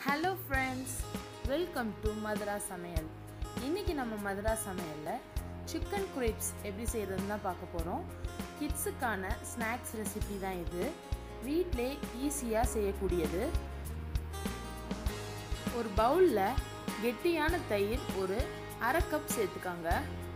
hello friends welcome to Madhura Samayal இன்றைக்கி நம்ம மதுரா சமையலில் சிக்கன் குரேப்ஸ் எப்படி செய்கிறதுன்னு தான் பார்க்க போகிறோம் கிட்ஸுக்கான ஸ்நாக்ஸ் ரெசிபி தான் இது வீட்டிலே ஈஸியாக செய்யக்கூடியது ஒரு பவுலில் கெட்டியான தயிர் ஒரு அரை கப் சேர்த்துக்காங்க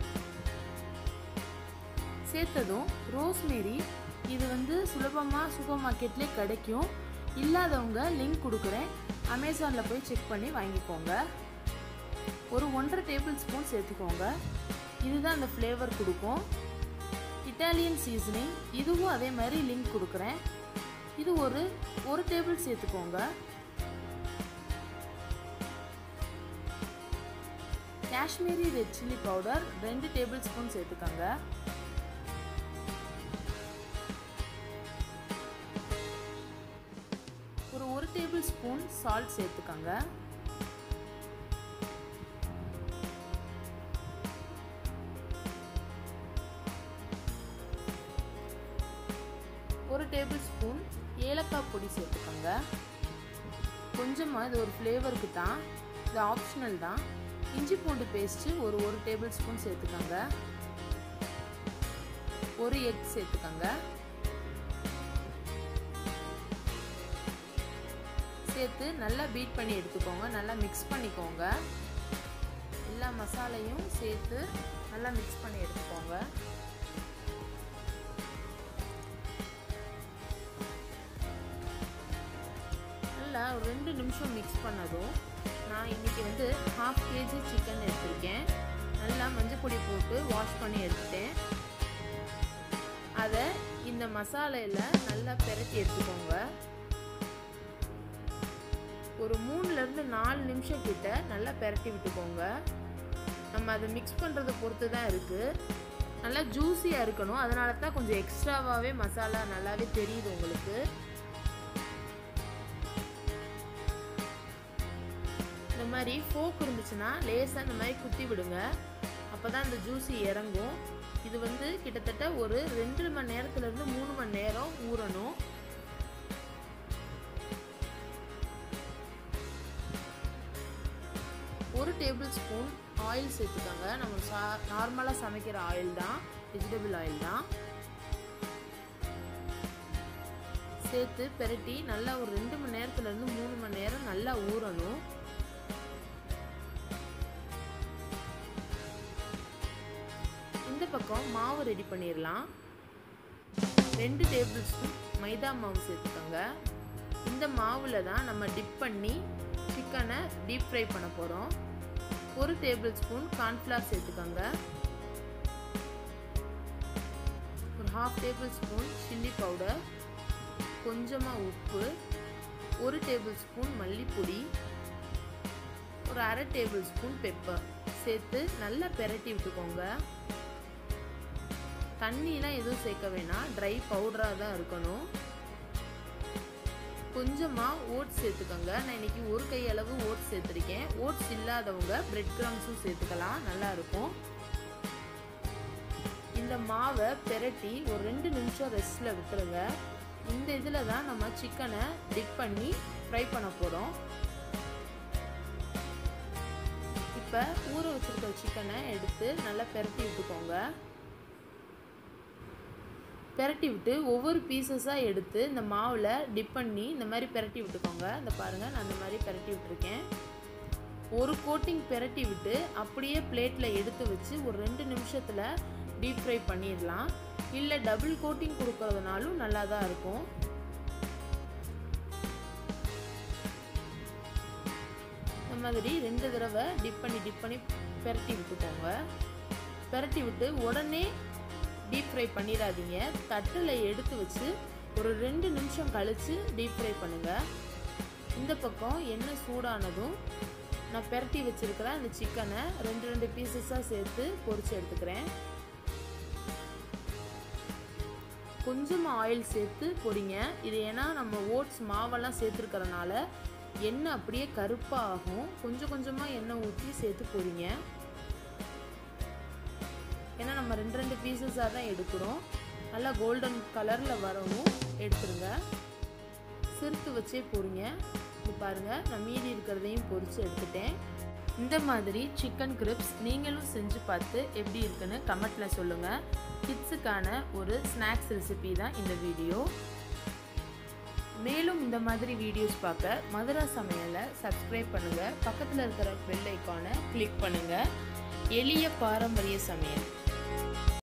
சேர்த்ததும் ரோஸ்மேரி இது வந்து சுலபமாக சூப்பர் மார்க்கெட்லேயே கிடைக்கும் இல்லாதவங்க லிங்க் கொடுக்குறேன் அமேசானில் போய் செக் பண்ணி வாங்கிக்கோங்க ஒரு ஒன்றரை டேபிள் ஸ்பூன் சேர்த்துக்கோங்க இதுதான் அந்த ஃப்ளேவர் கொடுக்கும் இட்டாலியன் சீசனிங் இதுவும் அதே மாதிரி லிங்க் கொடுக்குறேன் இது ஒரு ஒரு டேபிள் சேர்த்துக்கோங்க காஷ்மீரி ரெட் சில்லி பவுடர் ரெண்டு டேபிள் ஸ்பூன் சேர்த்துக்கோங்க ஒரு ஒரு டேபிள் ஸ்பூன் சால்ட் சேர்த்துக்கோங்க ஒரு டேபிள் ஸ்பூன் ஏலக்காய் பொடி சேர்த்துக்கோங்க கொஞ்சமாக இது ஒரு ஃப்ளேவருக்கு தான் இது ஆப்ஷனல் தான் இஞ்சி பூண்டு பேஸ்ட்டு ஒரு ஒரு டேபிள் ஸ்பூன் சேர்த்துக்கோங்க ஒரு எக் சேர்த்துக்கோங்க சேர்த்து நல்லா பீட் பண்ணி எடுத்துக்கோங்க நல்லா மிக்ஸ் பண்ணிக்கோங்க எல்லா மசாலையும் சேர்த்து நல்லா மிக்ஸ் பண்ணி எடுத்துக்கோங்க நல்லா ஒரு ரெண்டு நிமிஷம் மிக்ஸ் பண்ணதும் நான் இன்றைக்கி வந்து ஹாஃப் கேஜி சிக்கன் எடுத்திருக்கேன் நல்லா மஞ்சள் பொடி போட்டு வாஷ் பண்ணி எடுத்துட்டேன் அதை இந்த மசாலையில் நல்லா பெரட்டி எடுத்துக்கோங்க ஒரு மூணுலேருந்து நாலு நிமிஷம் கிட்ட நல்லா பெரட்டி விட்டுக்கோங்க நம்ம அதை மிக்ஸ் பண்ணுறதை பொறுத்து தான் இருக்குது நல்லா ஜூஸியாக இருக்கணும் அதனால தான் கொஞ்சம் எக்ஸ்ட்ராவாகவே மசாலா நல்லாவே தெரியுது உங்களுக்கு இந்த மாதிரி ஃபோக் இருந்துச்சுன்னா லேசாக இந்த மாதிரி குத்தி விடுங்க அப்போ தான் இந்த ஜூஸி இறங்கும் இது வந்து கிட்டத்தட்ட ஒரு ரெண்டு மணி நேரத்துலேருந்து மூணு மணி நேரம் ஊறணும் ஒரு டேபிள் ஸ்பூன் ஆயில் சேர்த்துக்கோங்க நம்ம சா நார்மலாக சமைக்கிற ஆயில் தான் வெஜிடபிள் ஆயில் தான் சேர்த்து பெரட்டி நல்லா ஒரு ரெண்டு மணி நேரத்துலேருந்து மூணு மணி நேரம் நல்லா ஊறணும் இந்த பக்கம் மாவு ரெடி பண்ணிடலாம் ரெண்டு டேபிள் ஸ்பூன் மைதா மாவு சேர்த்துக்கோங்க இந்த மாவில் தான் நம்ம டிப் பண்ணி சிக்கனை டீப் ஃப்ரை பண்ண போகிறோம் ஒரு டேபிள் ஸ்பூன் கார்ன்ஃப்ளவர் சேர்த்துக்கோங்க ஒரு half tablespoon chilli powder கொஞ்சமாக உப்பு ஒரு டேபிள் ஸ்பூன் மல்லிப்பொடி ஒரு அரை டேபிள் ஸ்பூன் பெப்பர் சேர்த்து நல்லா பெரட்டி விட்டுக்கோங்க தண்ணிலாம் எதுவும் சேர்க்க வேணாம் ட்ரை பவுடராக தான் இருக்கணும் கொஞ்சமாக ஓட்ஸ் சேர்த்துக்கோங்க நான் இன்றைக்கி ஒரு கையளவு ஓட்ஸ் சேர்த்துருக்கேன் ஓட்ஸ் இல்லாதவங்க பிரெட் கிரம்ஸும் சேர்த்துக்கலாம் நல்லாயிருக்கும் இந்த மாவை பெரட்டி ஒரு ரெண்டு நிமிஷம் ரெஸ்ட்டில் விட்டுருங்க இந்த இதில் தான் நம்ம சிக்கனை டிப் பண்ணி ஃப்ரை பண்ண போகிறோம் இப்போ ஊற வச்சுருக்க சிக்கனை எடுத்து நல்லா பெரட்டி விட்டுக்கோங்க பெரட்டி விட்டு ஒவ்வொரு பீசஸாக எடுத்து இந்த மாவில் டிப் பண்ணி இந்த மாதிரி பெரட்டி விட்டுக்கோங்க இந்த பாருங்கள் நான் இந்த மாதிரி பெரட்டி விட்டுருக்கேன் ஒரு கோட்டிங் பெரட்டி விட்டு அப்படியே பிளேட்டில் எடுத்து வச்சு ஒரு ரெண்டு நிமிஷத்தில் டீப் ஃப்ரை பண்ணிடலாம் இல்லை டபுள் கோட்டிங் கொடுக்கறதுனாலும் நல்லா தான் இருக்கும் இந்த மாதிரி ரெண்டு தடவை டிப் பண்ணி டிப் பண்ணி பெரட்டி விட்டுக்கோங்க பெரட்டி விட்டு உடனே டீப் ஃப்ரை பண்ணிடாதீங்க தட்டில் எடுத்து வச்சு ஒரு ரெண்டு நிமிஷம் கழித்து டீப் ஃப்ரை பண்ணுங்கள் இந்த பக்கம் எண்ணெய் சூடானதும் நான் பெரட்டி வச்சுருக்கிற அந்த சிக்கனை ரெண்டு ரெண்டு பீசஸாக சேர்த்து பொரிச்சு எடுத்துக்கிறேன் கொஞ்சமாக ஆயில் சேர்த்து பொடிங்க இது ஏன்னா நம்ம ஓட்ஸ் மாவெல்லாம் சேர்த்துருக்கறனால எண்ணெய் அப்படியே கருப்பாக ஆகும் கொஞ்சம் கொஞ்சமாக எண்ணெய் ஊற்றி சேர்த்து பொடிங்க ஏன்னா நம்ம ரெண்டு ரெண்டு பீசஸாக தான் எடுக்கிறோம் நல்லா கோல்டன் கலரில் வரவும் எடுத்துருங்க சிறுத்து வச்சே பொரிங்க இது பாருங்கள் நான் மீதி இருக்கிறதையும் பொரித்து எடுத்துட்டேன் இந்த மாதிரி சிக்கன் கிரிப்ஸ் நீங்களும் செஞ்சு பார்த்து எப்படி இருக்குன்னு கமெண்ட்டில் சொல்லுங்கள் கிட்ஸுக்கான ஒரு ஸ்நாக்ஸ் ரெசிபி தான் இந்த வீடியோ மேலும் இந்த மாதிரி வீடியோஸ் பார்க்க மதுரா சமையலை சப்ஸ்கிரைப் பண்ணுங்கள் பக்கத்தில் இருக்கிற பெல் ஐக்கானை கிளிக் பண்ணுங்கள் எளிய பாரம்பரிய சமையல்